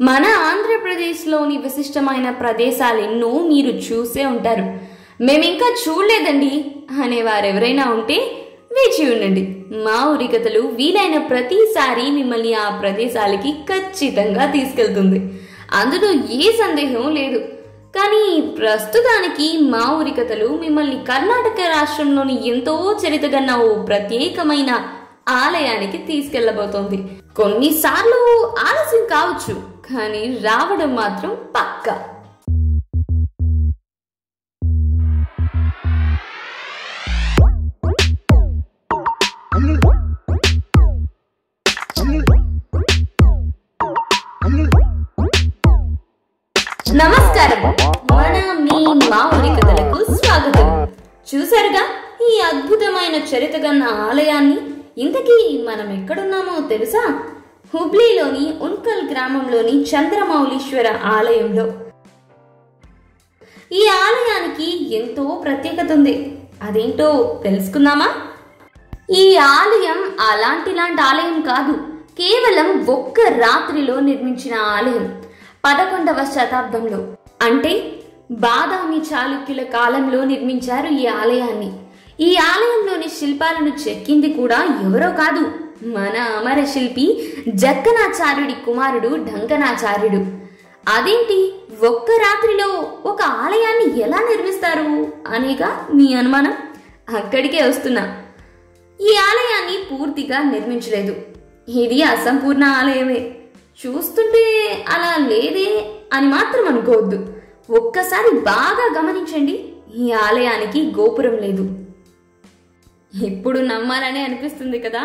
మన ఆంధ్రప్రదేశ్లోని విశిష్టమైన ప్రదేశాలు ఎన్నో మీరు చూసే ఉంటారు మేమింకా చూడలేదండి అనేవారు ఎవరైనా ఉంటే వేచి ఉండండి మా ఊరి కథలు వీలైన ప్రతిసారి మిమ్మల్ని ఆ ప్రదేశాలకి ఖచ్చితంగా తీసుకెళ్తుంది అందులో ఏ సందేహం లేదు కానీ ప్రస్తుతానికి మా ఊరి కథలు మిమ్మల్ని కర్ణాటక రాష్ట్రంలోని ఎంతో చరితగన్న ఓ ప్రత్యేకమైన ఆలయానికి తీసుకెళ్లబోతోంది కొన్నిసార్లు ఆలస్యం కావచ్చు కానీ రావడం మాత్రం పక్కా నమస్కారం మన మీ మా ఊరి కథలకు స్వాగతం చూసారుగా ఈ అద్భుతమైన చరితగన్న ఆలయాన్ని ఇంతకీ మనం ఎక్కడున్నామో తెలుసా హుబ్లీలోని ఉన్కల్ గ్రామంలోని చంద్రమౌళీశ్వర ఆలయంలో ఈ ఆలయానికి ఎంతో ప్రత్యేకత ఉంది అదేంటో తెలుసుకుందామా ఈ ఆలయం అలాంటిలాంటి ఆలయం కాదు కేవలం ఒక్క రాత్రిలో నిర్మించిన ఆలయం పదకొండవ శతాబ్దంలో అంటే బాదామి చాళుక్యుల కాలంలో నిర్మించారు ఈ ఆలయాన్ని ఈ ఆలయంలోని శిల్పాలను చెక్కింది కూడా ఎవరో కాదు మన అమర శిల్పి జక్కనాచార్యుడి కుమారుడు ఢంకనాచార్యుడు అదేంటి ఒక్క రాత్రిలో ఒక ఆలయాన్ని ఎలా నిర్మిస్తారు అనేగా మీ అనుమానం అక్కడికే వస్తున్నా ఈ ఆలయాన్ని పూర్తిగా నిర్మించలేదు ఇది అసంపూర్ణ ఆలయమే చూస్తుంటే అలా లేదే అని మాత్రం అనుకోవద్దు ఒక్కసారి బాగా గమనించండి ఈ ఆలయానికి గోపురం లేదు ఇప్పుడు నమ్మాలని అనిపిస్తుంది కదా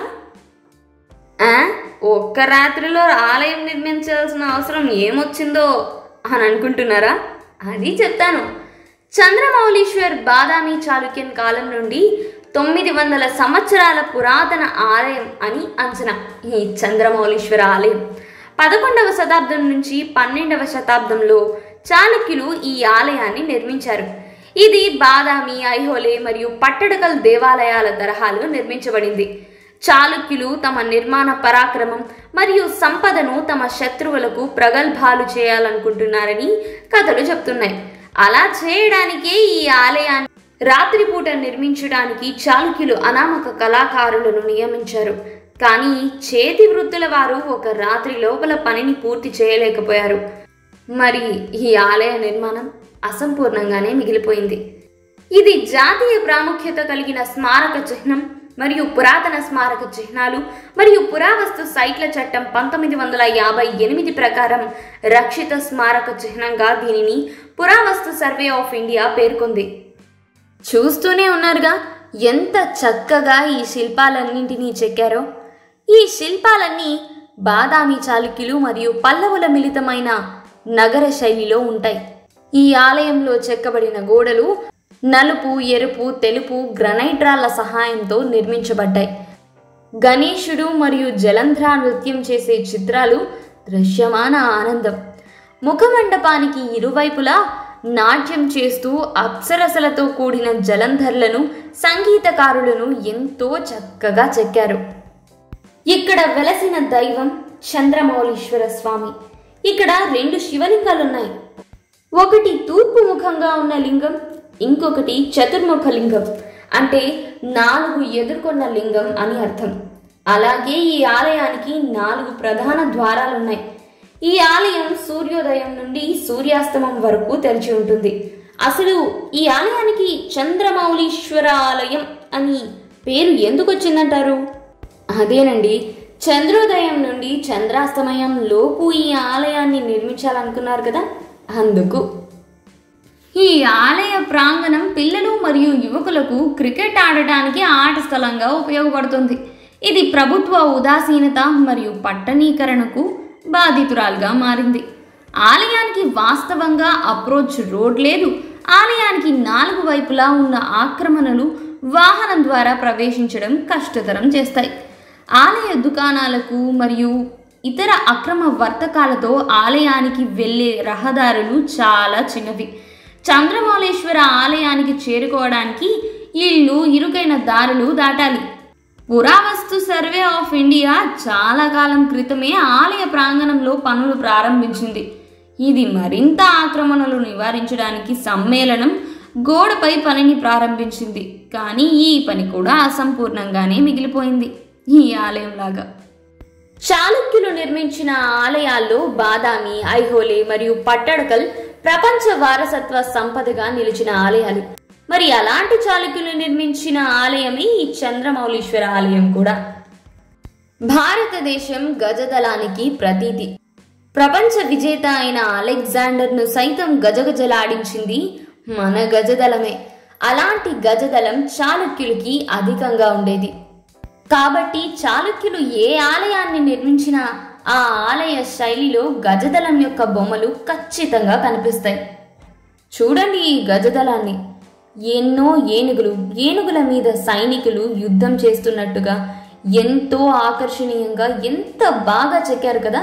ఆ, ఒక్క రాత్రిలో ఆలయం నిర్మించాల్సిన అవసరం ఏమొచ్చిందో అని అనుకుంటున్నారా అది చెప్తాను చంద్రమౌళీశ్వర్ బాదామి చాళుక్యన్ కాలం నుండి తొమ్మిది వందల సంవత్సరాల పురాతన ఆలయం అని అంచనా ఈ చంద్రమౌళీశ్వర ఆలయం పదకొండవ శతాబ్దం నుంచి పన్నెండవ శతాబ్దంలో చాళుక్యులు ఈ ఆలయాన్ని నిర్మించారు ఇది బాదామి ఐహోలే మరియు పట్టడకల్ దేవాలయాల తరహాలో నిర్మించబడింది చాళుక్యులు తమ నిర్మాణ పరాక్రమం మరియు సంపదను తమ శత్రువులకు ప్రగల్భాలు చేయాలనుకుంటున్నారని కథలు చెప్తున్నాయి అలా చేయడానికే ఈ ఆలయాన్ని రాత్రిపూట నిర్మించడానికి చాళుక్యులు అనామక కళాకారులను నియమించారు కానీ చేతి వృత్తుల వారు ఒక రాత్రి లోపల పనిని పూర్తి చేయలేకపోయారు మరి ఈ ఆలయ నిర్మాణం అసంపూర్ణంగానే మిగిలిపోయింది ఇది జాతీయ ప్రాముఖ్యత కలిగిన స్మారక చిహ్నం మరియు పురాతన స్మారక చిహ్నాలు మరియు పురావస్తు సైట్ల చట్టం పంతొమ్మిది వందల యాభై ఎనిమిది ప్రకారం రక్షిత స్మారక చిహ్నంగా దీనిని పురావస్తు సర్వే ఆఫ్ ఇండియా పేర్కొంది చూస్తూనే ఉన్నారుగా ఎంత చక్కగా ఈ శిల్పాలన్నింటినీ చెక్కారో ఈ శిల్పాలన్నీ బాదామి చాళుక్యులు మరియు పల్లవుల మిళితమైన నగర శైలిలో ఉంటాయి ఈ ఆలయంలో చెక్కబడిన గోడలు నలుపు ఎరుపు తెలుపు గ్రనైట్ రాళ్ల సహాయంతో నిర్మించబడ్డాయి గణేశుడు మరియు జలంధ్ర నృత్యం చేసే చిత్రాలు దృశ్యమాన ఆనందం ముఖమండపానికి ఇరువైపులా నాట్యం చేస్తూ అప్సరసలతో కూడిన జలంధర్లను సంగీతకారులను ఎంతో చక్కగా చెక్కారు ఇక్కడ వెలసిన దైవం చంద్రమౌళీశ్వర స్వామి ఇక్కడ రెండు శివలింగాలున్నాయి ఒకటి తూర్పు ముఖంగా ఉన్న లింగం ఇంకొకటి చతుర్ముఖ లింగం అంటే నాలుగు ఎదుర్కొన్న లింగం అని అర్థం అలాగే ఈ ఆలయానికి నాలుగు ప్రధాన ద్వారాలున్నాయి ఈ ఆలయం సూర్యోదయం నుండి సూర్యాస్తమం వరకు తెరిచి ఉంటుంది అసలు ఈ ఆలయానికి చంద్రమౌళీశ్వర ఆలయం అని పేరు ఎందుకు వచ్చిందంటారు అదేనండి చంద్రోదయం నుండి చంద్రాస్తమయం లోపు ఈ ఆలయాన్ని నిర్మించాలనుకున్నారు కదా అందుకు ఈ ఆలయ ప్రాంగణం పిల్లలు మరియు యువకులకు క్రికెట్ ఆడటానికి ఆట స్థలంగా ఉపయోగపడుతుంది ఇది ప్రభుత్వ ఉదాసీనత మరియు పట్టణీకరణకు బాధితురాలుగా మారింది ఆలయానికి వాస్తవంగా అప్రోచ్ రోడ్ లేదు ఆలయానికి నాలుగు వైపులా ఉన్న ఆక్రమణలు వాహనం ద్వారా ప్రవేశించడం కష్టతరం చేస్తాయి ఆలయ దుకాణాలకు మరియు ఇతర అక్రమ వర్తకాలతో ఆలయానికి వెళ్ళే రహదారులు చాలా చిన్నవి చంద్రమౌళేశ్వర ఆలయానికి చేరుకోవడానికి ఇళ్ళు ఇరుకైన దారులు దాటాలి పురావస్తు సర్వే ఆఫ్ ఇండియా చాలా కాలం క్రితమే ఆలయ ప్రాంగణంలో పనులు ప్రారంభించింది ఇది మరింత ఆక్రమణలు నివారించడానికి సమ్మేళనం గోడపై పనిని ప్రారంభించింది కానీ ఈ పని కూడా అసంపూర్ణంగానే మిగిలిపోయింది ఈ ఆలయంలాగా చాళుక్యులు నిర్మించిన ఆలయాల్లో బాదామి ఐహోలే మరియు పట్టడకల్ ప్రపంచ వారసత్వ సంపదగా నిలిచిన ఆలయాలు మరి అలాంటి చాళుక్యులు నిర్మించిన ఆలయమే ఈ చంద్రమౌళీశ్వర ఆలయం కూడా భారతదేశం గజదళానికి ప్రతీతి ప్రపంచ విజేత అయిన అలెగ్జాండర్ను సైతం గజగజలాడించింది మన గజదళమే అలాంటి గజదళం చాళుక్యులకి అధికంగా ఉండేది కాబట్టి చాళుక్యులు ఏ ఆలయాన్ని నిర్మించినా ఆ ఆలయ శైలిలో గజదళం యొక్క బొమ్మలు ఖచ్చితంగా కనిపిస్తాయి చూడండి ఈ గజదళాన్ని ఎన్నో ఏనుగులు ఏనుగుల మీద సైనికులు యుద్ధం చేస్తున్నట్టుగా ఎంతో ఆకర్షణీయంగా ఎంత బాగా చెక్కారు కదా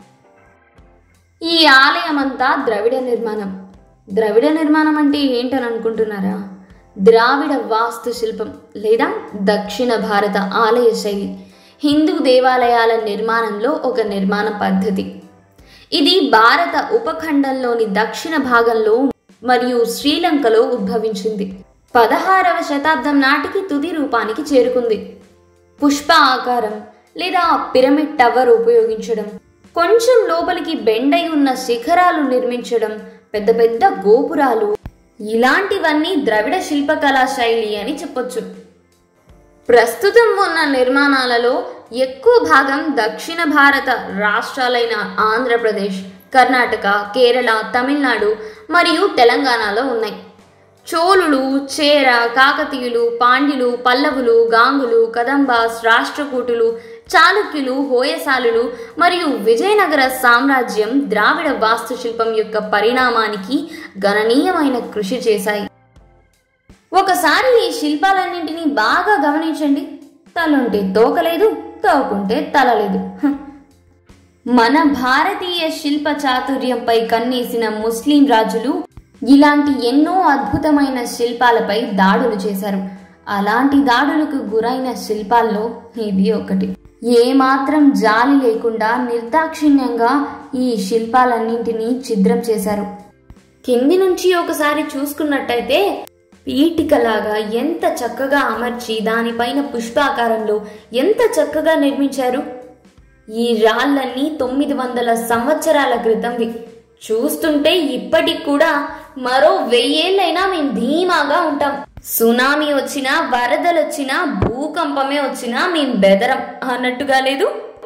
ఈ ఆలయం అంతా ద్రవిడ నిర్మాణం ద్రవిడ నిర్మాణం అంటే ఏంటని అనుకుంటున్నారా ద్రావిడ వాస్తు శిల్పం లేదా దక్షిణ భారత ఆలయ శైలి హిందూ దేవాలయాల నిర్మాణంలో ఒక నిర్మాణ పద్ధతి ఇది భారత ఉపఖండంలోని దక్షిణ భాగంలో మరియు శ్రీలంకలో ఉద్భవించింది పదహారవ శతాబ్దం నాటికి తుది రూపానికి చేరుకుంది పుష్ప ఆకారం లేదా పిరమిడ్ టవర్ ఉపయోగించడం కొంచెం లోపలికి బెండై ఉన్న శిఖరాలు నిర్మించడం పెద్ద పెద్ద గోపురాలు ఇలాంటివన్నీ ద్రవిడ శిల్పకళా శైలి అని చెప్పొచ్చు ప్రస్తుతం ఉన్న నిర్మాణాలలో ఎక్కువ భాగం దక్షిణ భారత రాష్ట్రాలైన ఆంధ్రప్రదేశ్ కర్ణాటక కేరళ తమిళనాడు మరియు తెలంగాణలో ఉన్నాయి చోళులు చేర కాకతీయులు పాండ్యులు పల్లవులు గాంగులు కదంబాస్ రాష్ట్రకూటులు చాళుక్యులు హోయసాలులు మరియు విజయనగర సామ్రాజ్యం ద్రావిడ వాస్తుశిల్పం యొక్క పరిణామానికి గణనీయమైన కృషి చేశాయి ఒకసారి ఈ శిల్పాలన్నింటినీ బాగా గమనించండి తలుంటే తోకలేదు తోకుంటే తల లేదు హ. మన భారతీయ శిల్ప చాతుర్యంపై కన్నేసిన ముస్లిం రాజులు ఇలాంటి ఎన్నో అద్భుతమైన శిల్పాలపై దాడులు చేశారు అలాంటి దాడులకు గురైన శిల్పాల్లో ఇది ఒకటి ఏమాత్రం జాలి లేకుండా నిర్దాక్షిణ్యంగా ఈ శిల్పాలన్నింటినీ ఛిద్రం చేశారు కింది నుంచి ఒకసారి చూసుకున్నట్టయితే పీఠికలాగా ఎంత చక్కగా అమర్చి దానిపైన పుష్పాకారంలో ఎంత చక్కగా నిర్మించారు ఈ రాళ్ళన్నీ తొమ్మిది వందల సంవత్సరాల క్రితంవి చూస్తుంటే ఇప్పటికి కూడా మరో వెయ్యేళ్ళైనా మేము ధీమాగా ఉంటాం సునామీ వచ్చినా వరదలు వచ్చినా భూకంపమే వచ్చినా మేం బెదరం అన్నట్టుగా లేదు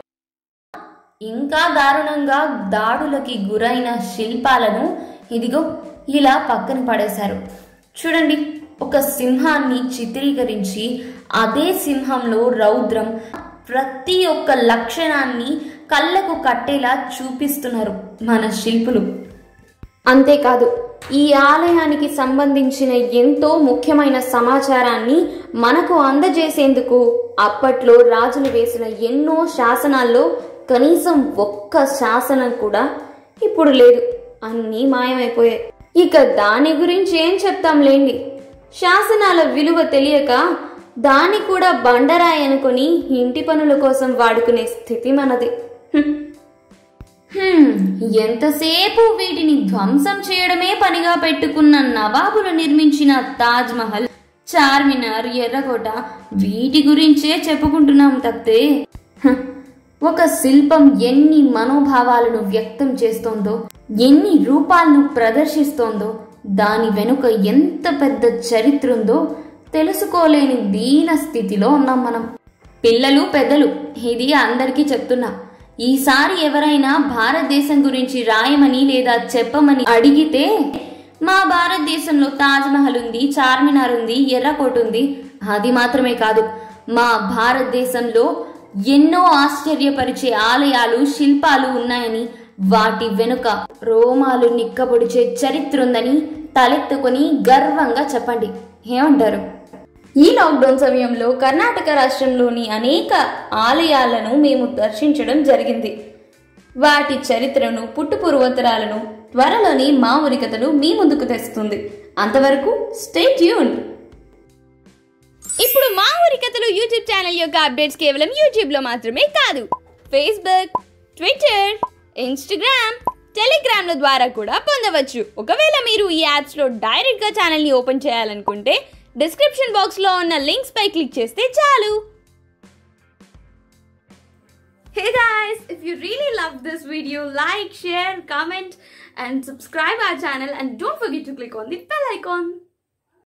ఇంకా దారుణంగా దాడులకి గురైన శిల్పాలను ఇదిగో ఇలా పక్కన పడేశారు చూడండి ఒక సింహాన్ని చిత్రీకరించి అదే సింహంలో రౌద్రం ప్రతి ఒక్క లక్షణాన్ని కళ్ళకు కట్టేలా చూపిస్తున్నారు మన శిల్పులు అంతేకాదు ఈ ఆలయానికి సంబంధించిన ఎంతో ముఖ్యమైన సమాచారాన్ని మనకు అందజేసేందుకు అప్పట్లో రాజులు వేసిన ఎన్నో శాసనాల్లో కనీసం ఒక్క శాసనం కూడా ఇప్పుడు లేదు అన్నీ మాయమైపోయాయి ఇక దాని గురించి ఏం చెప్తాంలేండి శాసనాల విలువ తెలియక దాన్ని కూడా బండరాయి అనుకొని ఇంటి పనుల కోసం వాడుకునే స్థితి మనది హ్మ్. హ్మ్, ఎంతసేపు వీటిని ధ్వంసం చేయడమే పనిగా పెట్టుకున్న నవాబులు నిర్మించిన తాజ్ మహల్ చార్మినార్ ఎర్రకోట వీటి గురించే చెప్పుకుంటున్నాం తప్పితే హ, ఒక శిల్పం ఎన్ని మనోభావాలను వ్యక్తం చేస్తోందో ఎన్ని రూపాలను ప్రదర్శిస్తోందో దాని వెనుక ఎంత పెద్ద చరిత్ర ఉందో తెలుసుకోలేని దీన స్థితిలో ఉన్నాం మనం పిల్లలు పెద్దలు ఇది అందరికీ చెప్తున్నా ఈసారి ఎవరైనా భారతదేశం గురించి రాయమని లేదా చెప్పమని అడిగితే మా భారతదేశంలో తాజ్మహల్ ఉంది చార్మినార్ ఉంది ఎర్రకోట ఉంది అది మాత్రమే కాదు మా భారతదేశంలో ఎన్నో ఆశ్చర్యపరిచే ఆలయాలు శిల్పాలు ఉన్నాయని వాటి వెనుక రోమాలు నిక్కబొడిచే చరిత్ర ఉందని తలెత్తుకొని గర్వంగా చెప్పండి ఏమంటారు ఈ లాక్డౌన్ సమయంలో కర్ణాటక రాష్ట్రంలోని అనేక ఆలయాలను మేము దర్శించడం జరిగింది వాటి చరిత్రను పుట్టుపూర్వోత్తరాలను త్వరలోని మా ఉరికథలు మీ ముందుకు తెస్తుంది అంతవరకు స్టే ట్యూన్ ఇప్పుడు మా ఊరి కథలు యూట్యూబ్ ఛానల్ యొక్క అప్డేట్స్ కేవలం యూట్యూబ్లో మాత్రమే కాదు ఫేస్బుక్ ట్విట్టర్ ఇన్స్టాగ్రామ్ టెలిగ్రామ్ల ద్వారా కూడా పొందవచ్చు ఒకవేళ మీరు ఈ యాప్స్లో డైరెక్ట్గా ఛానల్ని ఓపెన్ చేయాలనుకుంటే డిస్క్రిప్షన్ బాక్స్లో ఉన్న లింక్స్ పై క్లిక్ చేస్తే చాలు Hey guys, if you really love this video, like, share, comment and subscribe our channel and don't forget to click on the bell icon.